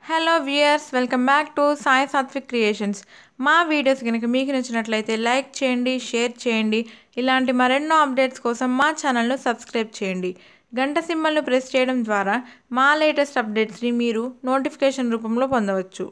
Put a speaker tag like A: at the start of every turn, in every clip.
A: hello viewers welcome back to Sai Sathvik creations మా videos కనుక మీకు నచ్చినట్లయితే లైక్ చేయండి షేర్ చేయండి ఇలాంటి మరెన్నో అప్డేట్స్ కోసం మా ఛానల్ను సబ్స్క్రైబ్ చేయండి గంట సింబల్ను ప్రెస్ చేయడం ద్వారా మా లేటెస్ట్ అప్డేట్స్ని మీరు నోటిఫికేషన్ రూపంలో పొందవచ్చు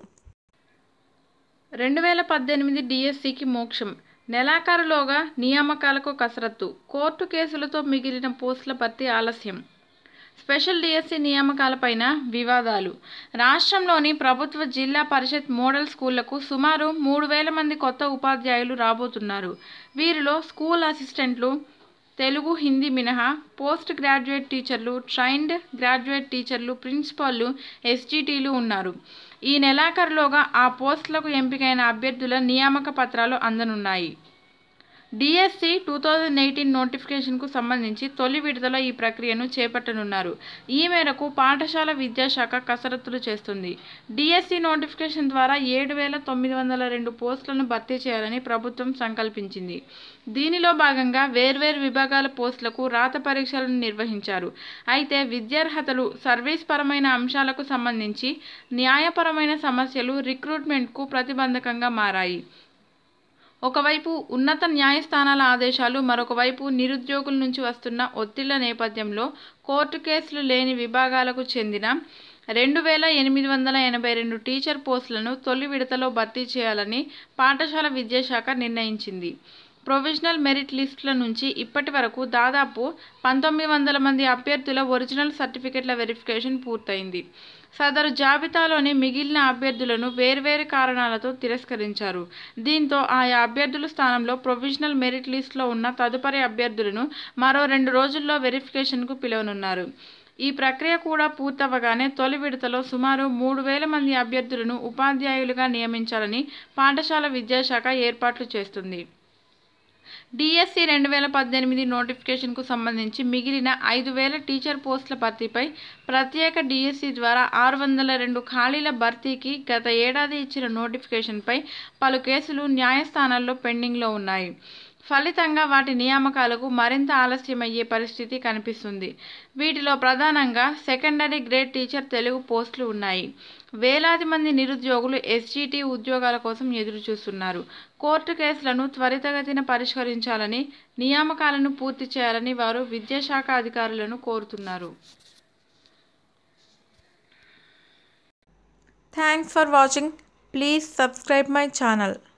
B: రెండు వేల పద్దెనిమిది డిఎస్సికి మోక్షం నెలాఖరులోగా నియామకాలకు కసరత్తు కోర్టు కేసులతో మిగిలిన పోస్టుల భర్తీ ఆలస్యం స్పెషల్ డిఎస్సి నియామకాలపైన వివాదాలు రాష్ట్రంలోని ప్రభుత్వ జిల్లా పరిషత్ మోడల్ స్కూళ్లకు సుమారు మూడు వేల మంది కొత్త ఉపాధ్యాయులు రాబోతున్నారు వీరిలో స్కూల్ అసిస్టెంట్లు తెలుగు హిందీ మినహా పోస్ట్ గ్రాడ్యుయేట్ టీచర్లు ట్రైన్డ్ గ్రాడ్యుయేట్ టీచర్లు ప్రిన్సిపాల్లు ఎస్జిటీలు ఉన్నారు ఈ నెలాఖరులోగా ఆ పోస్టులకు ఎంపికైన అభ్యర్థుల నియామక పత్రాలు అందనున్నాయి డిఎస్సి టూ థౌజండ్ ఎయిటీన్ నోటిఫికేషన్కు సంబంధించి తొలి విడుదల ఈ ప్రక్రియను చేపట్టనున్నారు ఈ మేరకు పాఠశాల విద్యాశాఖ కసరత్తులు చేస్తుంది డిఎస్సి నోటిఫికేషన్ ద్వారా ఏడు వేల తొమ్మిది వందల రెండు పోస్టులను భర్తీ చేయాలని ప్రభుత్వం సంకల్పించింది దీనిలో భాగంగా వేర్వేరు విభాగాల పోస్టులకు రాత పరీక్షలను నిర్వహించారు అయితే విద్యార్హతలు సర్వీస్ పరమైన అంశాలకు సంబంధించి న్యాయపరమైన సమస్యలు రిక్రూట్మెంట్కు ప్రతిబంధకంగా మారాయి ఒకవైపు ఉన్నత న్యాయస్థానాల ఆదేశాలు మరొక వైపు నిరుద్యోగుల నుంచి వస్తున్న ఒత్తిళ్ల నేపథ్యంలో కోర్టు కేసులు లేని విభాగాలకు చెందిన రెండు వేల ఎనిమిది వందల ఎనభై రెండు టీచర్ పోస్టులను తొలి విడతలో భర్తీ చేయాలని పాఠశాల విద్యాశాఖ నిర్ణయించింది ప్రొవిజనల్ మెరిట్ లిస్టుల నుంచి ఇప్పటి వరకు దాదాపు పంతొమ్మిది వందల మంది అభ్యర్థుల ఒరిజినల్ సర్టిఫికెట్ల వెరిఫికేషన్ పూర్తయింది సదరు జాబితాలోని మిగిలిన అభ్యర్థులను వేర్వేరు కారణాలతో తిరస్కరించారు దీంతో ఆయా అభ్యర్థుల స్థానంలో ప్రొవిజనల్ మెరిట్ లిస్టులో ఉన్న తదుపరి అభ్యర్థులను మరో రెండు రోజుల్లో వెరిఫికేషన్కు పిలువనున్నారు ఈ ప్రక్రియ కూడా పూర్తవగానే తొలి విడతలో సుమారు మూడు వేల మంది అభ్యర్థులను ఉపాధ్యాయులుగా నియమించాలని పాఠశాల విద్యాశాఖ ఏర్పాట్లు చేస్తుంది డిఎస్సి రెండు వేల పద్దెనిమిది నోటిఫికేషన్కు సంబంధించి మిగిలిన ఐదు వేల టీచర్ పోస్టుల భర్తీపై ప్రత్యేక డిఎస్సి ద్వారా ఆరు వందల రెండు ఖాళీల భర్తీకి గత ఏడాది ఇచ్చిన నోటిఫికేషన్పై పలు కేసులు న్యాయస్థానాల్లో పెండింగ్లో ఉన్నాయి ఫలితంగా వాటి నియామకాలకు మరింత ఆలస్యమయ్యే పరిస్థితి కనిపిస్తుంది వీటిలో ప్రధానంగా సెకండరీ గ్రేడ్ టీచర్ తెలుగు పోస్టులు ఉన్నాయి వేలాది మంది నిరుద్యోగులు ఎస్జీటీ ఉద్యోగాల కోసం ఎదురుచూస్తున్నారు కోర్టు కేసులను త్వరితగతిన పరిష్కరించాలని నియామకాలను పూర్తి చేయాలని వారు విద్యాశాఖ అధికారులను కోరుతున్నారు
A: thanks for watching please subscribe my channel